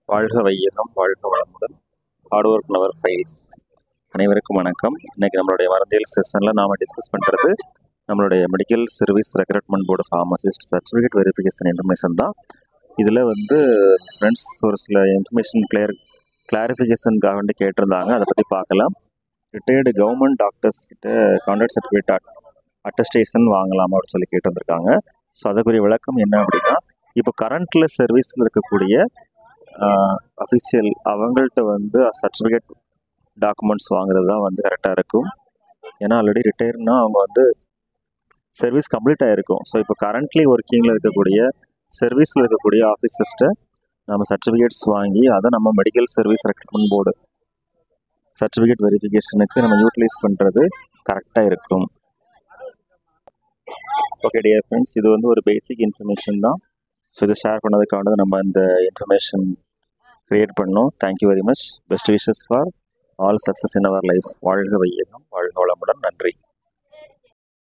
வாழ்க வையகம் வாழ்க வளமுடன் ஹார்ட் ஒர்க் நவர் ஃபைல்ஸ் அனைவருக்கும் வணக்கம் இன்னைக்கு நம்மளுடைய மருந்தியல் செஷனில் நாம் டிஸ்கஸ் பண்ணுறது நம்மளுடைய medical service recruitment board pharmacist certificate verification information தான் இதில் வந்து ஃப்ரெண்ட்ஸ் ஒரு சில இன்ஃபர்மேஷன் கிளியர் கிளாரிஃபிகேஷனுக்காக வேண்டி கேட்டிருந்தாங்க அதை பற்றி பார்க்கலாம் ரிட்டையர்டு கவர்மெண்ட் டாக்டர்ஸ் கிட்ட கான்ட்ராக்ட் சர்டிஃபிகேட் அட்டஸ்டேஷன் வாங்கலாமா அப்படின்னு சொல்லி கேட்டு வந்திருக்காங்க ஸோ அதுக்குரிய விளக்கம் என்ன அப்படின்னா இப்போ கரண்ட்டில் சர்வீஸில் இருக்கக்கூடிய அஃபிஷியல் அவங்கள்ட்ட வந்து சர்டிஃபிகேட் டாக்குமெண்ட்ஸ் வாங்குறது தான் வந்து கரெக்டாக இருக்கும் ஏன்னா ஆல்ரெடி ரிட்டையர்னா அவங்க வந்து சர்வீஸ் கம்ப்ளீட் ஆகிருக்கும் ஸோ இப்போ கரண்ட்லி ஒர்க்கிங்கில் இருக்கக்கூடிய சர்வீஸில் இருக்கக்கூடிய ஆஃபீஸர்ஸ்ட்டை நம்ம சர்டிஃபிகேட்ஸ் வாங்கி அதை நம்ம medical service recruitment board certificate வெரிஃபிகேஷனுக்கு நம்ம யூட்டிலைஸ் பண்ணுறது கரெக்டாக இருக்கும் ஓகே டியர் ஃப்ரெண்ட்ஸ் இது வந்து ஒரு பேசிக் இன்ஃபர்மேஷன் தான் ஸோ இதை ஷேர் பண்ணதுக்காக நம்ம இந்த இன்ஃபர்மேஷன் க்ரியேட் பண்ணோம் thank you very much best wishes for all success in our life வாழ்க வையகம் வாழ்க வளமுடன் நன்றி